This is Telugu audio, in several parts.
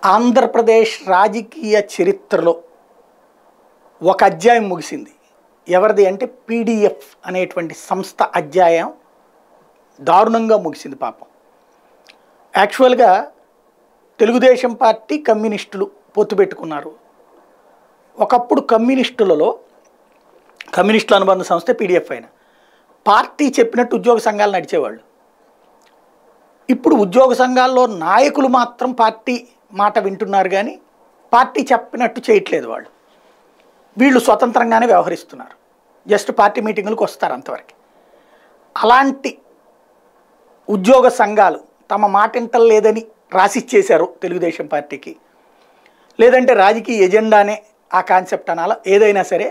ఆంధ్రప్రదేశ్ రాజకీయ చరిత్రలో ఒక అధ్యాయం ముగిసింది ఎవరిది అంటే పీడిఎఫ్ అనేటువంటి సంస్థ అధ్యాయం దారుణంగా ముగిసింది పాపం యాక్చువల్గా తెలుగుదేశం పార్టీ కమ్యూనిస్టులు పొత్తు పెట్టుకున్నారు ఒకప్పుడు కమ్యూనిస్టులలో కమ్యూనిస్టుల అనుబంధ సంస్థ పీడిఎఫ్ అయినా పార్టీ చెప్పినట్టు ఉద్యోగ సంఘాలు నడిచేవాళ్ళు ఇప్పుడు ఉద్యోగ సంఘాల్లో నాయకులు మాత్రం పార్టీ మాట వింటున్నారు కానీ పార్టీ చెప్పినట్టు చేయట్లేదు వాళ్ళు వీళ్ళు స్వతంత్రంగానే వ్యవహరిస్తున్నారు జస్ట్ పార్టీ మీటింగులకు వస్తారు అంతవరకు అలాంటి ఉద్యోగ సంఘాలు తమ మాట వింటలేదని రాసిచ్చేశారు తెలుగుదేశం పార్టీకి లేదంటే రాజకీయ ఎజెండానే ఆ కాన్సెప్ట్ అనాలా ఏదైనా సరే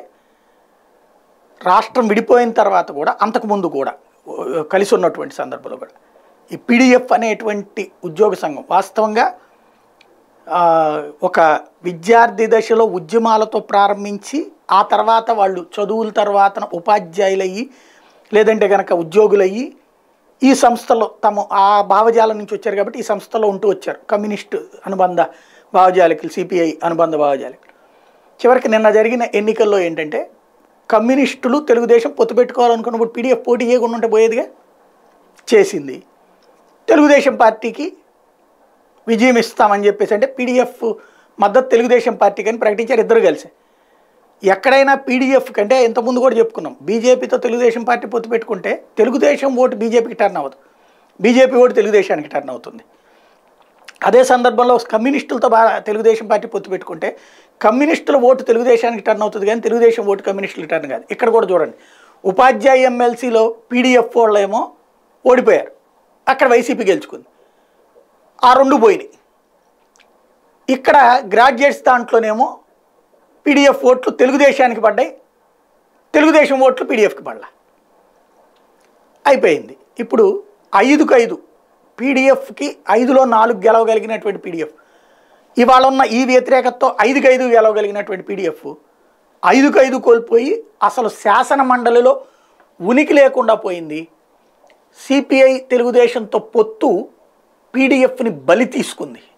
రాష్ట్రం విడిపోయిన తర్వాత కూడా అంతకుముందు కూడా ఓ, కలిసి ఉన్నటువంటి సందర్భంలో కూడా ఈ పీడిఎఫ్ అనేటువంటి ఉద్యోగ సంఘం వాస్తవంగా ఆ, ఒక విద్యార్థి దశలో ఉద్యమాలతో ప్రారంభించి ఆ తర్వాత వాళ్ళు చదువుల తర్వాత ఉపాధ్యాయులయ్యి లేదంటే కనుక ఉద్యోగులయ్యి ఈ సంస్థలో తమ ఆ భావజాలం నుంచి వచ్చారు కాబట్టి ఈ సంస్థలో ఉంటూ వచ్చారు కమ్యూనిస్టు అనుబంధ భావజాలికలు సిపిఐ అనుబంధ భావజాలికలు చివరికి నిన్న జరిగిన ఎన్నికల్లో ఏంటంటే కమ్యూనిస్టులు తెలుగుదేశం పొత్తు పెట్టుకోవాలనుకున్నప్పుడు పీడిఎఫ్ పోటీ చేయకుండా ఉంటే పోయేదిగా చేసింది తెలుగుదేశం పార్టీకి విజయం ఇస్తామని చెప్పేసి అంటే పీడిఎఫ్ మద్దతు తెలుగుదేశం పార్టీకి అని ప్రకటించారు ఇద్దరు కలిసి ఎక్కడైనా పీడిఎఫ్ కంటే ఇంతకుముందు కూడా చెప్పుకున్నాం బీజేపీతో తెలుగుదేశం పార్టీ పొత్తు పెట్టుకుంటే తెలుగుదేశం ఓటు బీజేపీకి టర్న్ అవ్వదు బీజేపీ ఓటు తెలుగుదేశానికి టర్న్ అవుతుంది అదే సందర్భంలో కమ్యూనిస్టులతో బాగా తెలుగుదేశం పార్టీ పొత్తు పెట్టుకుంటే కమ్యూనిస్టుల ఓటు తెలుగుదేశానికి టర్న్ అవుతుంది కానీ తెలుగుదేశం ఓటు కమ్యూనిస్టులకు టర్న్ కాదు ఇక్కడ కూడా చూడండి ఉపాధ్యాయ ఎమ్మెల్సీలో పీడిఎఫ్ వాళ్ళేమో ఓడిపోయారు అక్కడ వైసీపీ గెలుచుకుంది ఆ రెండు పోయినాయి ఇక్కడ గ్రాడ్యుయేట్స్ దాంట్లోనేమో పీడిఎఫ్ ఓట్లు తెలుగుదేశానికి పడ్డాయి తెలుగుదేశం ఓట్లు పీడిఎఫ్కి పడ్డా అయిపోయింది ఇప్పుడు ఐదుకు ఐదు పీడిఎఫ్కి ఐదులో నాలుగు గెలవగలిగినటువంటి పీడిఎఫ్ ఇవాళ ఉన్న ఈ వ్యతిరేకతతో ఐదుకు ఐదు గెలవగలిగినటువంటి పీడిఎఫ్ ఐదుకు ఐదు కోల్పోయి అసలు శాసన మండలిలో ఉనికి లేకుండా పోయింది సిపిఐ తెలుగుదేశంతో పొత్తు పీడిఎఫ్ని బలి తీసుకుంది